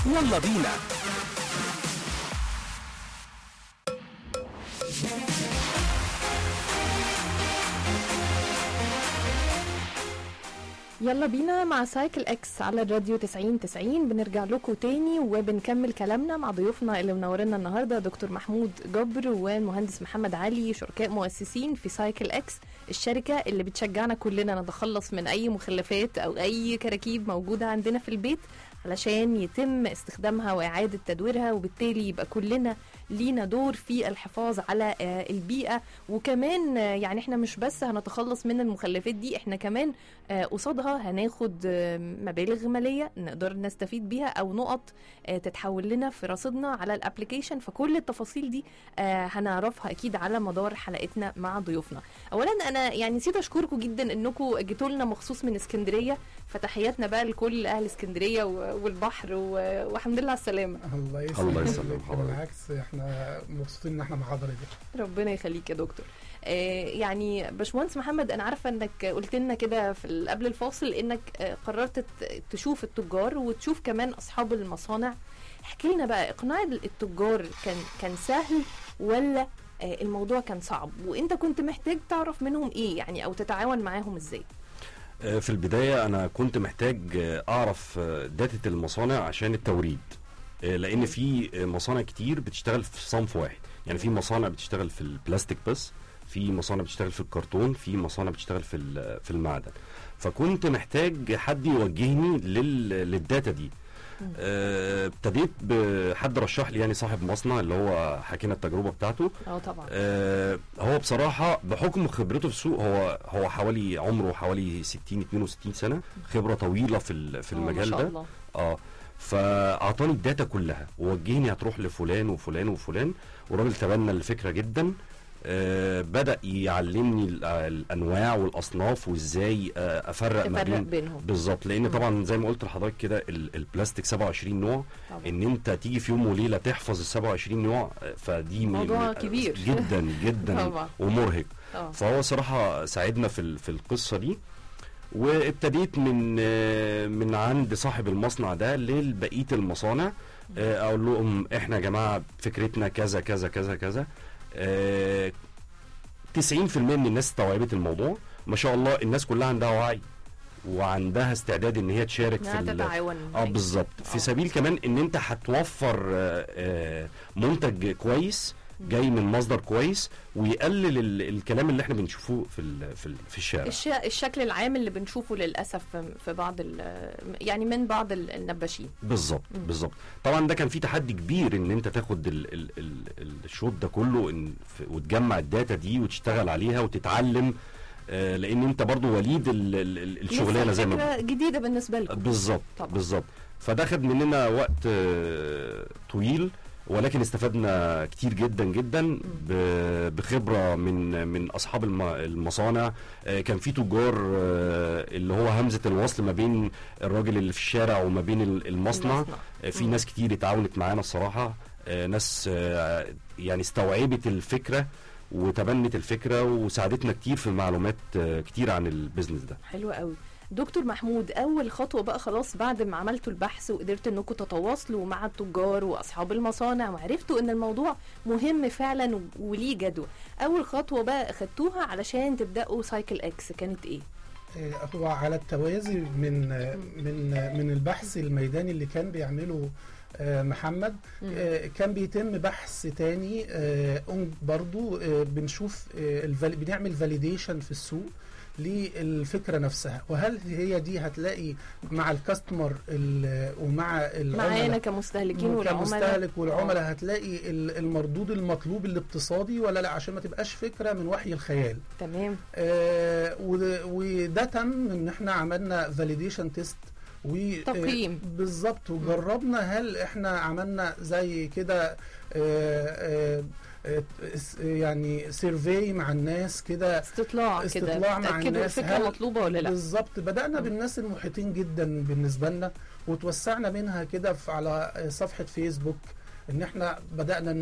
يلا بينا يلا بينا مع سايكل اكس على الراديو 90 90 بنرجع لكم تاني وبنكمل كلامنا مع ضيوفنا اللي منورنا النهارده دكتور محمود جبر والمهندس محمد علي شركاء مؤسسين في سايكل اكس الشركه اللي بتشجعنا كلنا نتخلص من اي مخلفات او اي كراكيب موجوده عندنا في البيت علشان يتم استخدامها واعاده تدويرها وبالتالي يبقى كلنا لينا دور في الحفاظ على آه، البيئه وكمان آه، يعني احنا مش بس هنتخلص من المخلفات دي احنا كمان آه، قصادها هناخد آه، مبالغ ماليه نقدر نستفيد بيها او نقط آه، تتحول لنا في رصيدنا على الابلكيشن فكل التفاصيل دي آه، هنعرفها اكيد على مدار حلقتنا مع ضيوفنا اولا انا يعني نسيت اشكركم جدا انكم جيتوا لنا مخصوص من اسكندريه فتحياتنا بقى لكل اهل اسكندريه و- والبحر و- والحمد لله على السلامه الله يسلمك الله يسلمك حضرتك. بالعكس احنا مبسوطين ان احنا مع حضرتك ربنا يخليك يا دكتور آه يعني باشمهندس محمد انا عارفه انك قلت لنا كده في ال- قبل الفاصل انك آه قررت ت- تشوف التجار وتشوف كمان اصحاب المصانع احكي لنا بقى اقناع التجار كان كان سهل ولا آه الموضوع كان صعب وانت كنت محتاج تعرف منهم ايه يعني او تتعاون معاهم ازاي آه، في البداية أنا كنت محتاج آه، أعرف آه، داتا المصانع عشان التوريد آه، لأن في آه، مصانع كتير بتشتغل في صنف واحد يعني في مصانع بتشتغل في البلاستيك بس في مصانع بتشتغل في الكرتون في مصانع بتشتغل في ال- في المعدن فكنت محتاج حد يوجهني لل- للداتا دي آه، ابتديت بحد رشح لي يعني صاحب مصنع اللي هو حكينا التجربة بتاعته اه طبعا آه، هو بصراحة بحكم خبرته في السوق هو هو حوالي عمره حوالي 60 62 سنة خبرة طويلة في ال- في آه، ما المجال شاء ده الله. اه فاعطاني الداتا كلها ووجهني هتروح لفلان وفلان وفلان والراجل تبنى الفكرة جدا آه بدأ يعلمني ال- الانواع والاصناف وازاي آه افرق ما تفرق بين بينهم بالظبط لان طبعا زي ما قلت لحضرتك كده ال- البلاستيك 27 نوع طبعا. ان انت تيجي في يوم وليله تحفظ ال 27 نوع آه، فدي م- موضوع م- كبير. جدا جدا طبعا. ومرهق اه فهو صراحه ساعدنا في ال- في القصه دي وابتديت من آه، من عند صاحب المصنع ده لبقيه المصانع آه، اقول لهم احنا يا جماعه فكرتنا كذا كذا كذا كذا آه، 90% من الناس استوعبت الموضوع ما شاء الله الناس كلها عندها وعي وعندها استعداد ان هي تشارك في انها ال- تتعاون اه بالظبط آه. في سبيل كمان ان انت هتوفر آه، آه، منتج كويس جاي من مصدر كويس ويقلل ال- الكلام اللي احنا بنشوفه في ال- في ال- في الشارع الش... الشكل العام اللي بنشوفه للاسف في- في بعض ال... يعني من بعض ال- النباشين بالظبط مم. بالظبط طبعا ده كان في تحدي كبير ان انت تاخد ال ال ال الشوط ده كله إن في وتجمع الداتا دي وتشتغل عليها وتتعلم آه، لان انت برضو وليد ال ال ال- الشغلانه زي ما فكرة جديده بالنسبه لكم بالظبط طبعا. بالظبط فده خد مننا وقت آه، طويل ولكن استفدنا كتير جدا جدا ب- بخبره من من اصحاب الم- المصانع آه، كان في تجار آه، اللي هو همزه الوصل ما بين الراجل اللي في الشارع وما بين ال- المصنع المصنع. آه، في مم. ناس كتير اتعاونت معانا الصراحه آه، ناس آه، يعني استوعبت الفكره وتبنت الفكره وساعدتنا كتير في معلومات آه، كتير عن البيزنس ده حلو قوي دكتور محمود اول خطوه بقى خلاص بعد ما عملتوا البحث وقدرتوا انكم تتواصلوا مع التجار واصحاب المصانع وعرفتوا ان الموضوع مهم فعلا و- وليه جدوى اول خطوه بقى اخدتوها علشان تبداوا سايكل اكس كانت ايه آه، هو على التوازي من آه، من آه، من البحث الميداني اللي كان بيعمله آه، محمد مم. آه، كان بيتم بحث تاني آه، أم- برضو آه، بنشوف آه، الفال- بنعمل فاليديشن في السوق للفكره نفسها وهل هي دي هتلاقي مع الكاستمر ال- ومع معانا العملاء كمستهلكين والعملاء كمستهلك والعملاء هتلاقي ال- المردود المطلوب الاقتصادي ولا لا عشان ما تبقاش فكره من وحي الخيال تمام آه، وده- وده تم ان احنا عملنا فاليديشن تيست و تقييم. آه، بالظبط وجربنا هل احنا عملنا زي كده آه، آه، آه، س- يعني سيرفي مع الناس كده استطلاع كده استطلاع مع تأكدوا الناس الفكره هل- مطلوبه ولا لا بالظبط بدأنا بالناس المحيطين جدا بالنسبة لنا وتوسعنا منها كده في- على صفحة فيسبوك ان احنا بدأنا